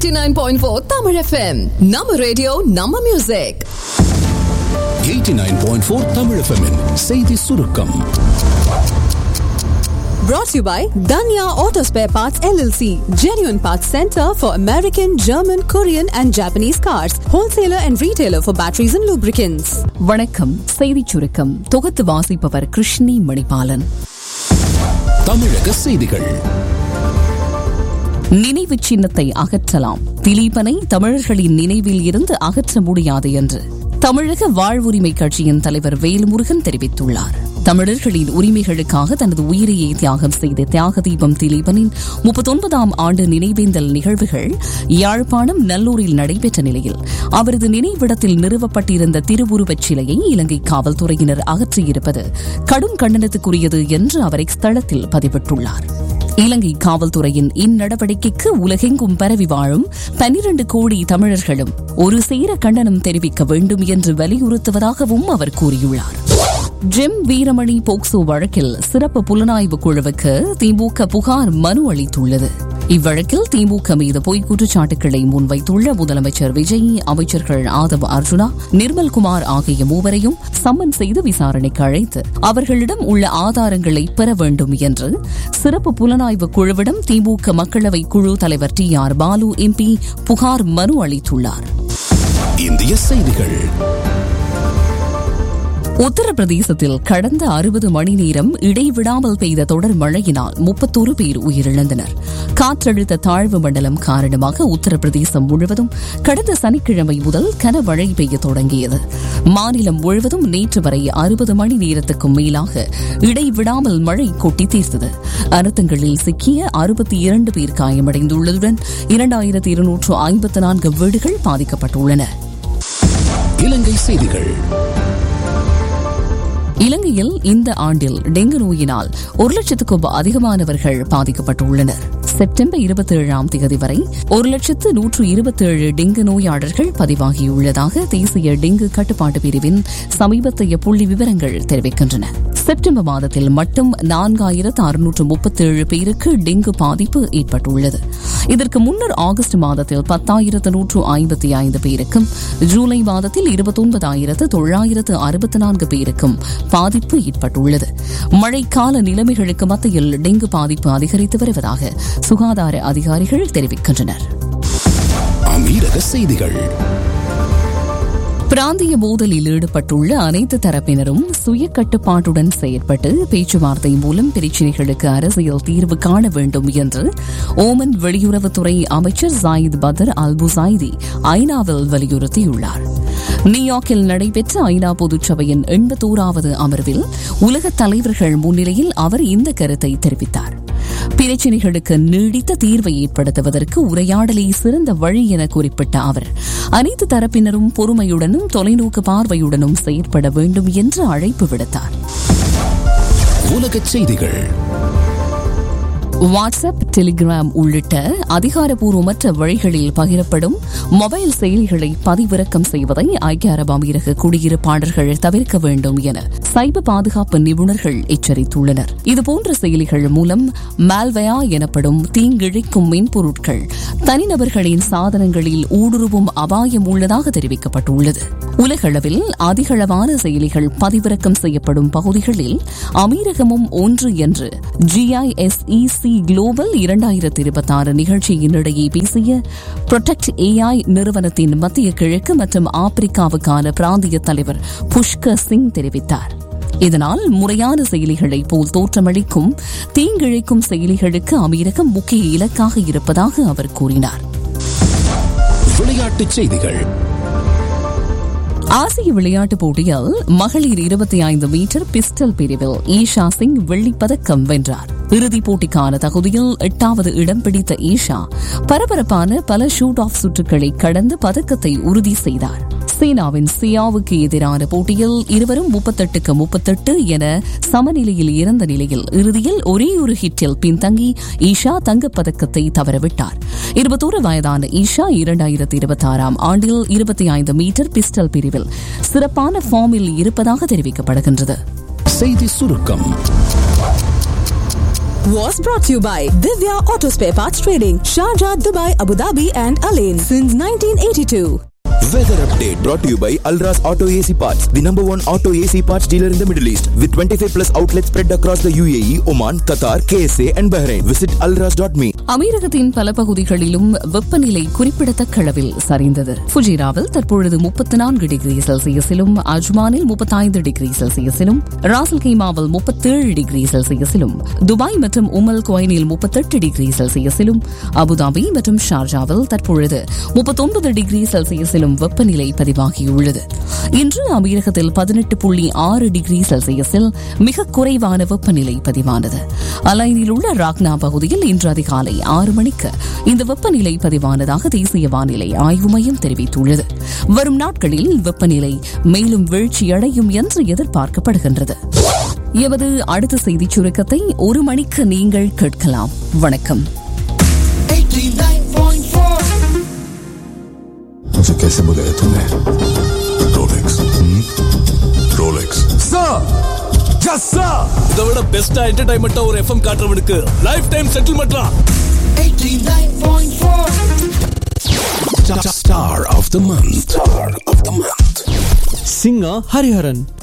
89.4 Tamil FM. நம்ம radio நம்ம music 89.4 Tamil FM -இன் செய்தி சுருக்கம் brought to you by Danya Auto Spare Parts LLC, genuine parts center for American, German, Korean and Japanese cars, wholesaler and retailer for batteries and lubricants. வணக்கம் செய்திச் சுருக்கம் தொகுத்து வாசிப்பவர் கிருஷ்ணி மணிபாலன் தமிழக செய்திகள் நினைவு சின்னத்தை அகற்றலாம் திலீபனை தமிழர்களின் நினைவில் இருந்து அகற்ற முடியாது என்று தமிழக வாழ்வுரிமை கட்சியின் தலைவர் வேல்முருகன் தெரிவித்துள்ளார் தமிழர்களின் உரிமைகளுக்காக தனது உயிரையை தியாகம் செய்த தியாக தீபம் திலீபனின் முப்பத்தொன்பதாம் ஆண்டு நினைவேந்தல் நிகழ்வுகள் யாழ்ப்பாணம் நல்லூரில் நடைபெற்ற நிலையில் அவரது நினைவிடத்தில் நிறுவப்பட்டிருந்த திருவுருவச் சிலையை இலங்கை காவல்துறையினர் அகற்றியிருப்பது கடும் கண்டனத்துக்குரியது என்று அவர் இஸ்தளத்தில் பதிவிட்டுள்ளார் இலங்கை காவல்துறையின் இந்நடவடிக்கைக்கு உலகெங்கும் பரவி வாழும் பனிரண்டு கோடி தமிழர்களும் ஒரு சேர கண்டனம் தெரிவிக்க வேண்டும் என்று வலியுறுத்துவதாகவும் அவர் கூறியுள்ளார் ஜெம் வீரமணி போக்சோ வழக்கில் சிறப்பு புலனாய்வு குழுவுக்கு திமுக புகார் மனு அளித்துள்ளது இவ்வழக்கில் திமுக மீது பொய் குற்றச்சாட்டுகளை முன்வைத்துள்ள முதலமைச்சர் விஜய் அமைச்சர்கள் ஆதவ் அர்ஜுனா நிர்மல்குமார் ஆகிய மூவரையும் சம்மன் செய்து விசாரணைக்கு அழைத்து அவர்களிடம் உள்ள ஆதாரங்களை பெற வேண்டும் என்று சிறப்பு புலனாய்வு குழுவிடம் திமுக மக்களவை குழு தலைவர் டி ஆர் பாலு எம்பி புகார் மனு அளித்துள்ளார் இந்திய செய்திகள் உத்தரப்பிரதேசத்தில் கடந்த அறுபது மணி நேரம் இடைவிடாமல் பெய்த தொடர் மழையினால் முப்பத்தோரு பேர் உயிரிழந்தனர் காற்றழுத்த தாழ்வு மண்டலம் காரணமாக உத்தரப்பிரதேசம் முழுவதும் கடந்த சனிக்கிழமை முதல் கனமழை பெய்ய தொடங்கியது மாநிலம் முழுவதும் நேற்று வரை அறுபது மணி நேரத்துக்கும் மேலாக இடைவிடாமல் மழை கொட்டி தீர்த்தது அனர்த்தங்களில் சிக்கிய அறுபத்தி இரண்டு பேர் காயமடைந்துள்ளதுடன் இரண்டாயிரத்தி இருநூற்று ஐம்பத்து நான்கு வீடுகள் பாதிக்கப்பட்டுள்ளன இலங்கை செய்திகள் இலங்கையில் இந்த ஆண்டில் டெங்கு நோயினால் ஒரு லட்சத்துக்கும் அதிகமானவர்கள் பாதிக்கப்பட்டுள்ளனர் செப்டம்பர் இருபத்தி ஏழாம் தேதி வரை ஒரு லட்சத்து நூற்று இருபத்தி ஏழு டெங்கு நோயாளர்கள் பதிவாகியுள்ளதாக தேசிய டெங்கு கட்டுப்பாட்டு பிரிவின் சமீபத்திய புள்ளி விவரங்கள் தெரிவிக்கின்றன செப்டம்பர் மாதத்தில் மட்டும் நான்காயிரத்து அறுநூற்று முப்பத்தேழு பேருக்கு டெங்கு பாதிப்பு ஏற்பட்டுள்ளது இதற்கு முன்னர் ஆகஸ்ட் மாதத்தில் பத்தாயிரத்து நூற்று ஐம்பத்தி ஐந்து பேருக்கும் ஜூலை மாதத்தில் இருபத்தொன்பதாயிரத்து தொள்ளாயிரத்து அறுபத்தி நான்கு பேருக்கும் பாதிப்பு ஏற்பட்டுள்ளது மழைக்கால நிலைமைகளுக்கு மத்தியில் டெங்கு பாதிப்பு அதிகரித்து வருவதாக சுகாதார அதிகாரிகள் தெரிவிக்கின்றனர் அமீரக செய்திகள் பிராந்திய மோதலில் ஈடுபட்டுள்ள அனைத்து தரப்பினரும் சுய கட்டுப்பாட்டுடன் செயற்பட்டு பேச்சுவார்த்தை மூலம் பிரச்சினைகளுக்கு அரசியல் தீர்வு காண வேண்டும் என்று ஓமன் வெளியுறவுத்துறை அமைச்சர் ஜாயித் பதர் அல் புசாய்தி ஐநாவில் வலியுறுத்தியுள்ளார் நியூயார்க்கில் நடைபெற்ற ஐநா பொதுச்சபையின் எண்பத்தோராவது அமர்வில் உலக தலைவர்கள் முன்னிலையில் அவர் இந்த கருத்தை தெரிவித்தார் பிரச்சினைகளுக்கு நீடித்த தீர்வை ஏற்படுத்துவதற்கு உரையாடலே சிறந்த வழி என குறிப்பிட்ட அவர் அனைத்து தரப்பினரும் பொறுமையுடனும் தொலைநோக்கு பார்வையுடனும் செயற்பட வேண்டும் என்று அழைப்பு விடுத்தார் உலகச் செய்திகள் வாட்ஸ்அப் டெலிகிராம் உள்ளிட்ட அதிகாரப்பூர்வமற்ற வழிகளில் பகிரப்படும் மொபைல் செயலிகளை பதிவிறக்கம் செய்வதை ஐக்கிய அரபு அமீரக குடியிருப்பாளர்கள் தவிர்க்க வேண்டும் என சைபர் பாதுகாப்பு நிபுணர்கள் எச்சரித்துள்ளனர் இதுபோன்ற செயலிகள் மூலம் மால்வயா எனப்படும் தீங்கிழிக்கும் மென்பொருட்கள் தனிநபர்களின் சாதனங்களில் ஊடுருவும் அபாயம் உள்ளதாக தெரிவிக்கப்பட்டுள்ளது உலகளவில் அதிகளவான செயலிகள் பதிவிறக்கம் செய்யப்படும் பகுதிகளில் அமீரகமும் ஒன்று என்று ஜிஐஎஸ்இசி குளோபல் இரண்டாயிரத்தி இருபத்தி ஆறு நிகழ்ச்சியினிடையே பேசிய புரொடெக்ட் ஏஐ நிறுவனத்தின் மத்திய கிழக்கு மற்றும் ஆப்பிரிக்காவுக்கான பிராந்திய தலைவர் புஷ்கர் சிங் தெரிவித்தார் இதனால் முறையான செயலிகளை போல் தோற்றமளிக்கும் தீங்கிழைக்கும் செயலிகளுக்கு அமீரகம் முக்கிய இலக்காக இருப்பதாக அவர் கூறினார் விளையாட்டுச் செய்திகள் ஆசிய விளையாட்டுப் போட்டியில் மகளிர் இருபத்தி ஐந்து மீட்டர் பிஸ்டல் பிரிவில் ஈஷா சிங் வெள்ளிப்பதக்கம் வென்றார் இறுதிப் போட்டிக்கான தகுதியில் எட்டாவது இடம் பிடித்த ஈஷா பரபரப்பான பல ஷூட் ஆஃப் சுற்றுகளை கடந்து பதக்கத்தை உறுதி செய்தார் சீனாவின் சியாவுக்கு எதிரான போட்டியில் இருவரும் முப்பத்தெட்டுக்கு முப்பத்தெட்டு என சமநிலையில் இருந்த நிலையில் இறுதியில் ஒரே ஒரு ஹிட்டில் பின்தங்கி ஈஷா தங்கப்பதக்கத்தை தவறவிட்டார் இருபத்தோரு வயதான ஈஷா இரண்டாயிரத்தி இருபத்தி ஆறாம் ஆண்டில் இருபத்தி ஐந்து மீட்டர் பிஸ்டல் பிரிவில் சிறப்பான ஃபார்மில் இருப்பதாக தெரிவிக்கப்படுகின்றது செய்தி சுருக்கம் was brought to you by Divya Auto Spare Parts Trading, Sharjah, Dubai, Abu Dhabi, and Alain since 1982. Weather update brought to you by Alras Auto AC Parts, the number one auto AC parts dealer in the Middle East, with 25 plus outlets spread across the UAE, Oman, Qatar, KSA, and Bahrain. Visit alras.me. அமீரகத்தின் பல பகுதிகளிலும் வெப்பநிலை குறிப்பிடத்தக்க அளவில் சரிந்தது ஃபுஜிராவில் தற்பொழுது முப்பத்தி நான்கு degree செல்சியஸிலும் அஜ்மானில் முப்பத்தைந்து டிகிரி செல்சியஸிலும் ராசல் கைமாவில் முப்பத்தேழு டிகிரி செல்சியஸிலும் துபாய் மற்றும் உமல் குவைனில் முப்பத்தெட்டு டிகிரி செல்சியஸிலும் அபுதாபி மற்றும் ஷார்ஜாவில் தற்பொழுது முப்பத்தொன்பது டிகிரி செல்சியஸிலும் வெப்பநிலை பதிவாகியுள்ளது இன்று அமீரகத்தில் பதினெட்டு புள்ளி ஆறு டிகிரி செல்சியஸில் மிக குறைவான வெப்பநிலை பதிவானது அலைனில் உள்ள ராக்னா பகுதியில் இன்று அதிகாலை ஆறு மணிக்கு இந்த வெப்பநிலை பதிவானதாக தேசிய வானிலை ஆய்வு மையம் தெரிவித்துள்ளது வரும் நாட்களில் வெப்பநிலை மேலும் வீழ்ச்சியடையும் என்று எதிர்பார்க்கப்படுகின்றது எமது அடுத்த செய்திச் சுருக்கத்தை ஒரு மணிக்கு நீங்கள் கேட்கலாம் வணக்கம் मुझे कैसे बुलाया तूने रोलेक्स रोलेक्स இதை விட பெஸ்டா என்டர்டைன்மெண்டா ஒரு எஃப்எம் காட்டுறவனுக்கு லைஃப் டைம் செட்டில்மெண்ட்லாம் Star of the month. Star of the month. singer Hariharan.